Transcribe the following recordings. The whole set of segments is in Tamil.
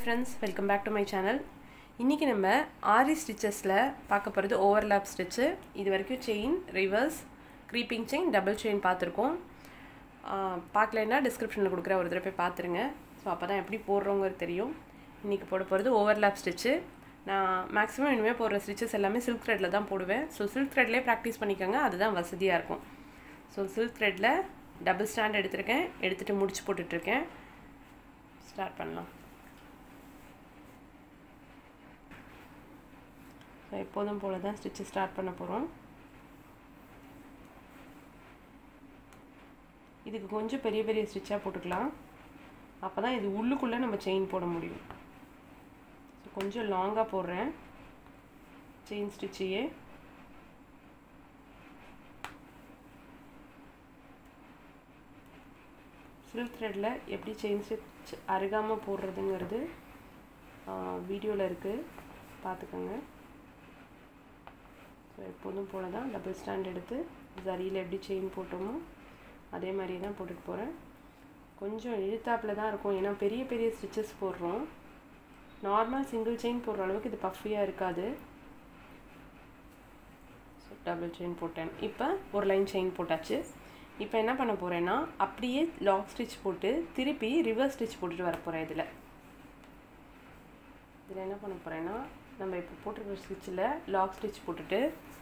friends welcome back to my channel இன்றைக்கி நம்ம ஆரி ஸ்டிச்சஸில் பார்க்க போகிறது ஓவர்லாப் ஸ்டிச்சு இது வரைக்கும் chain reverse creeping chain double chain பார்த்துருக்கோம் பார்க்கலன்னா டிஸ்கிரிப்ஷனில் கொடுக்குற ஒரு தடவை போய் பார்த்துருங்க ஸோ அப்போ தான் எப்படி போடுறோங்கிறது தெரியும் இன்றைக்கி போட போகிறது ஓவர்லாப் ஸ்டிச்சு நான் மேக்ஸிமம் இனிமேல் போடுற ஸ்டிச்சஸ் எல்லாமே சில்க் த்ரெட்டில் தான் போடுவேன் ஸோ சில்க் த்ரெட்லேயே ப்ராக்டிஸ் பண்ணிக்கோங்க அதுதான் வசதியாக இருக்கும் ஸோ சில்க் த்ரெட்டில் டபுள் ஸ்டாண்ட் எடுத்திருக்கேன் எடுத்துகிட்டு முடிச்சு போட்டுட்ருக்கேன் ஸ்டார்ட் பண்ணலாம் ஸோ எப்போதும் போல தான் ஸ்டிச்சு ஸ்டார்ட் பண்ண போகிறோம் இதுக்கு கொஞ்சம் பெரிய பெரிய ஸ்டிச்சாக போட்டுக்கலாம் அப்போ தான் இது உள்ளுக்குள்ளே நம்ம செயின் போட முடியும் ஸோ கொஞ்சம் லாங்காக போடுறேன் செயின் ஸ்டிச்சையே சில்க் த்ரெட்டில் எப்படி செயின் ஸ்டிச் அருகாமல் போடுறதுங்கிறது வீடியோவில் இருக்குது பார்த்துக்கோங்க ஸோ எப்போதும் போல தான் டபுள் ஸ்டாண்ட் எடுத்து ஜரியில் எப்படி செயின் போட்டோமோ அதே மாதிரி தான் போட்டுட்டு போகிறேன் கொஞ்சம் இழுத்தாப்பில் தான் இருக்கும் ஏன்னா பெரிய பெரிய ஸ்டிச்சஸ் போடுறோம் நார்மல் சிங்கிள் செயின் போடுற அளவுக்கு இது பஃபியாக இருக்காது ஸோ டபுள் செயின் போட்டேன் இப்போ ஒரு லைன் செயின் போட்டாச்சு இப்போ என்ன பண்ண போகிறேன்னா அப்படியே லாக் ஸ்டிச் போட்டு திருப்பி ரிவர்ஸ் ஸ்டிச் போட்டுட்டு வர போகிறேன் இதில் இதில் என்ன பண்ண போகிறேன்னா நம்ம இப்போ போட்டிருக்கிற ஸ்டிச்சில் லாக் ஸ்டிச் போட்டுட்டு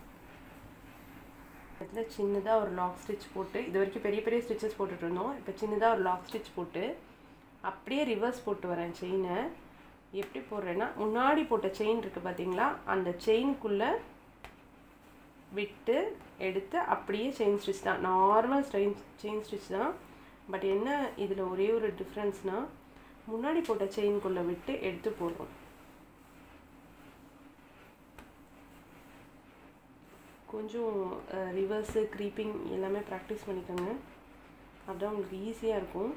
இதில் சின்னதாக ஒரு லாக் ஸ்டிச் போட்டு இது வரைக்கும் பெரிய பெரிய ஸ்டிச்சஸ் போட்டுட்டு இருந்தோம் இப்போ சின்னதாக ஒரு லாக் ஸ்டிச் போட்டு அப்படியே ரிவர்ஸ் போட்டு வரேன் செயினை எப்படி போடுறேன்னா முன்னாடி போட்ட செயின் இருக்குது பார்த்தீங்களா அந்த செயினுக்குள்ளே விட்டு எடுத்து அப்படியே செயின் ஸ்டிச் தான் நார்மல் ஸ்டெயின் செயின் ஸ்டிச் தான் பட் என்ன இதில் ஒரே ஒரு டிஃப்ரென்ஸ்னால் முன்னாடி போட்ட செயின்குள்ளே விட்டு எடுத்து போடுறோம் கொஞ்சம் ரிவர்ஸு க்ரீப்பிங் எல்லாமே ப்ராக்டிஸ் பண்ணிக்கோங்க அதுதான் உங்களுக்கு ஈஸியாக இருக்கும்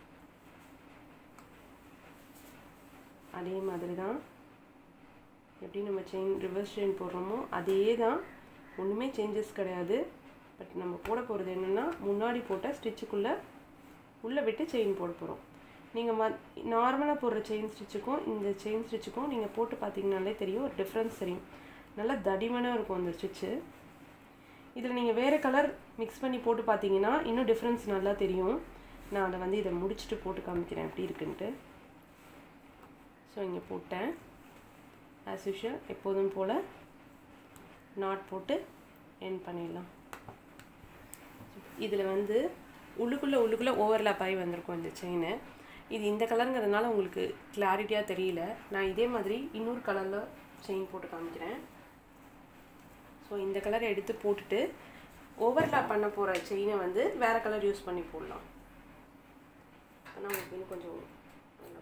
அதே மாதிரி தான் எப்படி நம்ம செயின் ரிவர்ஸ் செயின் போடுறோமோ அதே தான் ஒன்றுமே சேஞ்சஸ் கிடையாது பட் நம்ம போட போகிறது என்னென்னா முன்னாடி போட்ட ஸ்டிச்சுக்குள்ளே உள்ளே விட்டு செயின் போட போகிறோம் நீங்கள் ம நார்மலாக போடுற செயின் ஸ்டிச்சுக்கும் இந்த செயின் ஸ்டிச்சுக்கும் நீங்கள் போட்டு பார்த்தீங்கனாலே தெரியும் ஒரு டிஃப்ரென்ஸ் தெரியும் நல்லா தடிமனாக இருக்கும் அந்த ஸ்டிச்சு இதில் நீங்கள் வேறு கலர் மிக்ஸ் பண்ணி போட்டு பார்த்தீங்கன்னா இன்னும் டிஃப்ரென்ஸ் நல்லா தெரியும் நான் அதை வந்து இதை முடிச்சுட்டு போட்டு காமிக்கிறேன் எப்படி இருக்குன்ட்டு ஸோ இங்கே போட்டேன் ஆஸ் யூஷுவல் எப்போதும் போல் நாட் போட்டு என் பண்ணிடலாம் இதில் வந்து உள்ளுக்குள்ளே உள்ளுக்குள்ளே ஓவர்லாப் ஆகி வந்திருக்கும் இந்த செயின் இது இந்த கலருங்கிறதுனால உங்களுக்கு கிளாரிட்டியாக தெரியல நான் இதே மாதிரி இன்னொரு கலரில் செயின் போட்டு காமிக்கிறேன் ஸோ இந்த கலரை எடுத்து போட்டுட்டு ஓவர்லாப் பண்ண போகிற செயினை வந்து வேறு கலர் யூஸ் பண்ணி போடலாம் ஆனால் உங்களுக்கு இன்னும் கொஞ்சம் நல்லா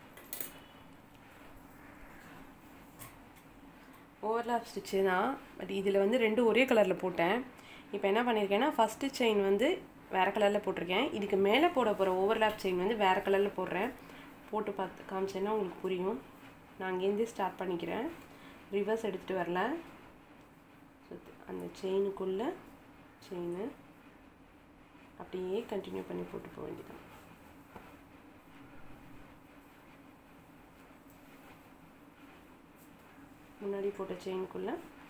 ஓவர்லாப் ஸ்டிச்சு தான் பட் இதில் வந்து ரெண்டு ஒரே கலரில் போட்டேன் இப்போ என்ன பண்ணியிருக்கேன்னா ஃபஸ்ட்டு செயின் வந்து வேறு கலரில் போட்டிருக்கேன் இதுக்கு மேலே போட போகிற ஓவர்லாப் செயின் வந்து வேறு கலரில் போடுறேன் போட்டு பார்த்து காமிச்சேன்னா உங்களுக்கு புரியும் நான் அங்கேருந்து ஸ்டார்ட் பண்ணிக்கிறேன் ரிவர்ஸ் எடுத்துகிட்டு வரல ஸோ அந்த செயினுக்குள்ளே செயின் அப்படியே கண்டினியூ பண்ணி போட்டு போக வேண்டியதான் முன்னாடி போட்ட செயினுக்குள்ளே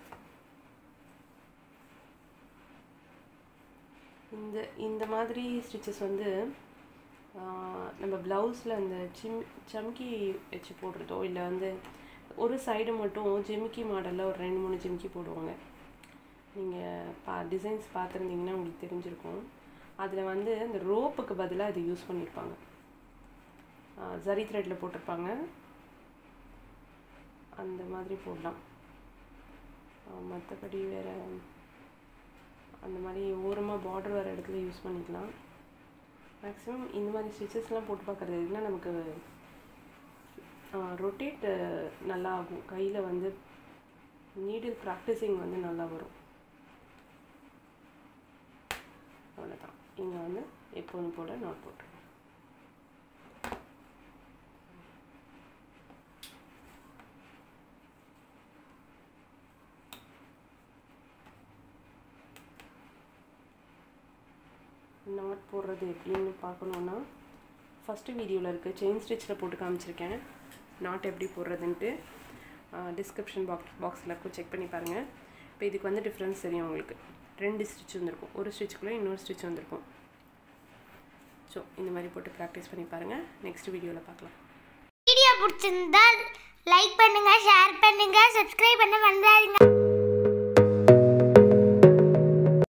இந்த இந்த மாதிரி ஸ்டிச்சஸ் வந்து நம்ம ப்ளவுஸில் அந்த சிம் சம்கி வச்சு போடுறதோ இல்லை வந்து ஒரு சைடு மட்டும் ஜிமிக்கி மாடலில் ஒரு ரெண்டு மூணு ஜிமிக்கி போடுவாங்க நீங்கள் பா டிசைன்ஸ் பார்த்துருந்தீங்கன்னா உங்களுக்கு தெரிஞ்சிருக்கும் அதில் வந்து இந்த ரோப்புக்கு பதிலாக இது யூஸ் பண்ணியிருப்பாங்க ஜரி த்ரெட்டில் போட்டிருப்பாங்க அந்த மாதிரி போடலாம் மற்றபடி வேறு அந்த மாதிரி ஓரமாக பார்டர் வர இடத்துல யூஸ் பண்ணிக்கலாம் மேக்ஸிமம் இந்த மாதிரி ஸ்டிச்சஸ்லாம் போட்டு பார்க்குறது எதுனா நமக்கு ரொட்டேட் நல்லா ஆகும் கையில் வந்து நீடில் ப்ராக்டிஸிங் வந்து நல்லா வரும் அவ்வளோதான் இங்கே வந்து எப்போதும் போல் நோட் போட்டுருக்கேன் நாட் போடுறது எப்படின்னு பார்க்கணுன்னா ஃபஸ்ட்டு வீடியோவில் இருக்குது செயின் ஸ்டிச்சில் போட்டு காமிச்சிருக்கேன் நாட் எப்படி போடுறதுன்ட்டு டிஸ்கிரிப்ஷன் பாக்ஸ் பாக்ஸில் இருக்கும் செக் பண்ணி பாருங்கள் இப்போ இதுக்கு வந்து டிஃப்ரென்ஸ் தெரியும் உங்களுக்கு ரெண்டு ஸ்டிச் வந்திருக்கும் ஒரு ஸ்டிச்சுக்குள்ளே இன்னொரு ஸ்டிச் வந்திருக்கும் ஸோ இந்த மாதிரி போட்டு ப்ராக்டிஸ் பண்ணி பாருங்கள் நெக்ஸ்ட் வீடியோவில் பார்க்கலாம் வீடியோ பிடிச்சிருந்தால் லைக் பண்ணுங்க ஷேர் பண்ணுங்க சப்ஸ்கிரைப் பண்ண மறந்துடாதீங்க